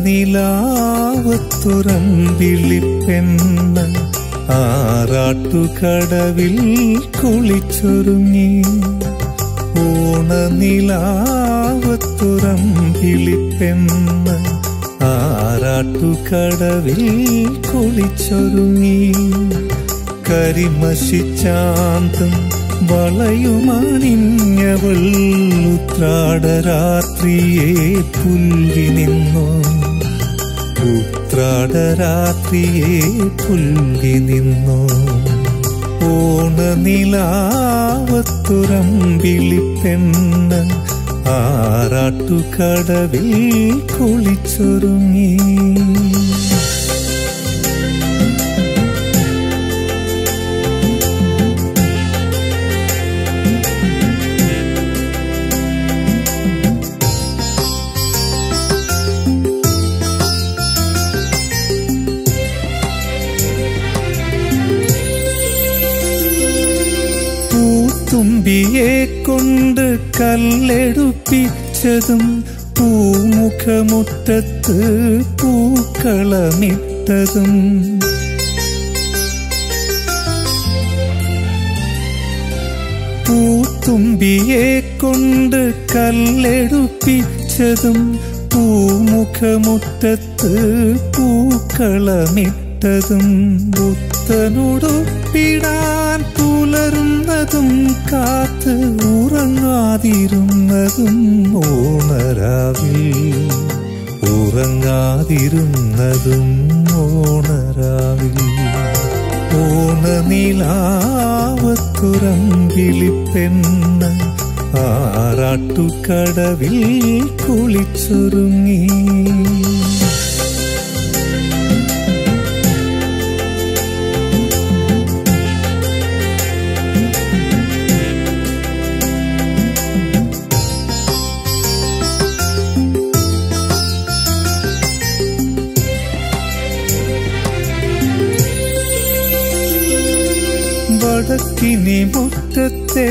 ഓണനിലാവത്തുറമ്പിളിപ്പെണ്ണ ആറാട്ടുകടവിൽ കുളിച്ചൊരുങ്ങി ഓണനിലാവത്തുറമ്പിളിപ്പെണ്ണ ആറാട്ടുകടവിൽ കുളിച്ചൊരുങ്ങി കരിമശിച്ചാന്തം വളയുമണിഞ്ഞവൾ ഉത്രാടരാത്രിയെ പുല്ലി നിന്നു ഉത്രാടരാത്രിയെ പുല്ലി നിന്നു ഓണനിലാവത്തുറമ്പിളിപ്പെണ്ണ ആറാട്ടുകടവിൽ കുളിച്ചൊരുങ്ങി പൂത്തുമ്പിയെ കൊണ്ട് കല്ലെടുപ്പിച്ചതും പൂമുഖമുറ്റത്ത് പൂക്കളമിട്ടതും പൂത്തുമ്പിയെ കൊണ്ട് കല്ലെടുപ്പിച്ചതും പൂമുഖമുറ്റത്ത് പൂക്കളമിട്ടതും പുത്തനുടുപ്പിടാൻ പുലരുന്നതും കാത്ത് ഉറങ്ങാതിരുന്നതും ഓണരാവിൽ ഉറങ്ങാതിരുന്നതും ഓണരാവിൽ ഓണനിലാവത്തുറമ്പിളിപ്പെണ്ണ ആറാട്ടുകടവിൽ കുളിച്ചൊരുങ്ങി വടക്കിനി മുറ്റത്തെ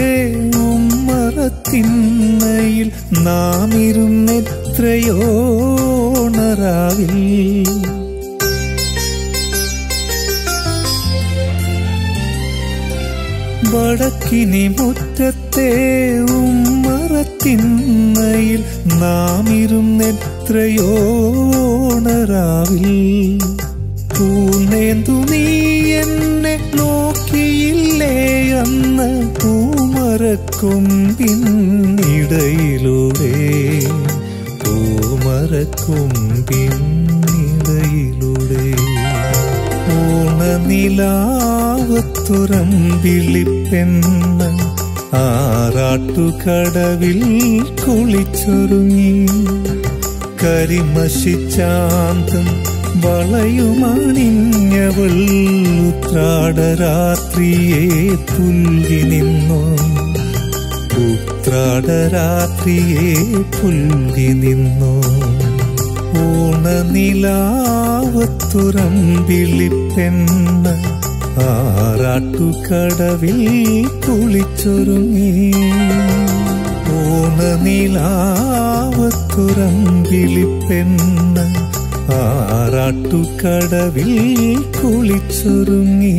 ഉമ്മറത്തിന്നയിൽ നാം ഇരുന്നെത്രയോണറാവിൽ വടക്കിനി മുറ്റത്തെ ഉമ്മറത്തിന്നയിൽ നാം ഇരുന്നെത്രയോണറാവിൽ പൂനേന്തു നീ എന്നെ നോക്കിയില്ലേ അന്ന് പൂമരക്കൊമ്പിന്നിടയിലൂടെ പൂമരക്കൊമ്പിന്നിടയിലൂടെ ഓണനിലാവത്തുറമ്പിളിപ്പെണ്ണ ആറാട്ടുകടവിൽ കുളിച്ചൊരുങ്ങി കരിമശിച്ചാന്തം വളയുമണിഞ്ഞവൾ ഉത്രാടരാത്രിയെ പുല്ലി നിന്നു ഉത്രാടരാത്രിയെ പുല്ലി നിന്നു ഓണനിലാവത്തുറമ്പിളിപ്പെണ്ണ ആറാട്ടുകടവിൽ കുളിച്ചൊരുങ്ങി ഓണനിലാവത്തുറമ്പിളിപ്പെണ്ണ ആറാട്ടുകടവിൽ കുളിച്ചൊരുങ്ങി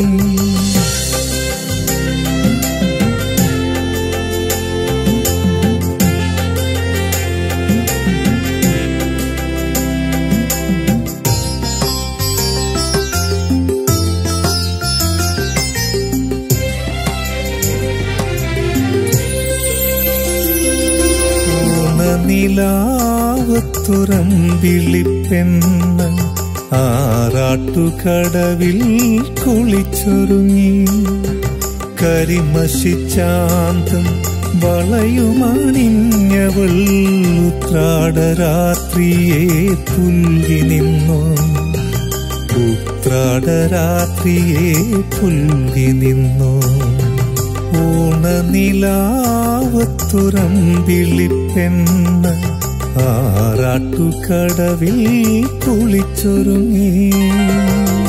ഓണനിലാവത്തുറമ്പിളിപ്പെണ്ണ ആറാട്ടുകടവിൽ കുളിച്ചൊരുങ്ങി കരിമശിച്ചാന്തം വളയുമണിഞ്ഞവൾ ഉത്രാടരാത്രിയെ പുല്ലി നിന്നു ഉത്രാടരാത്രിയെ പുല്ലി നിന്നു ഓണനിലാവത്തുറമ്പിളിപ്പെണ്ണ ആറാട്ടുകടവിൽ കുളിച്ചൊരുങ്ങി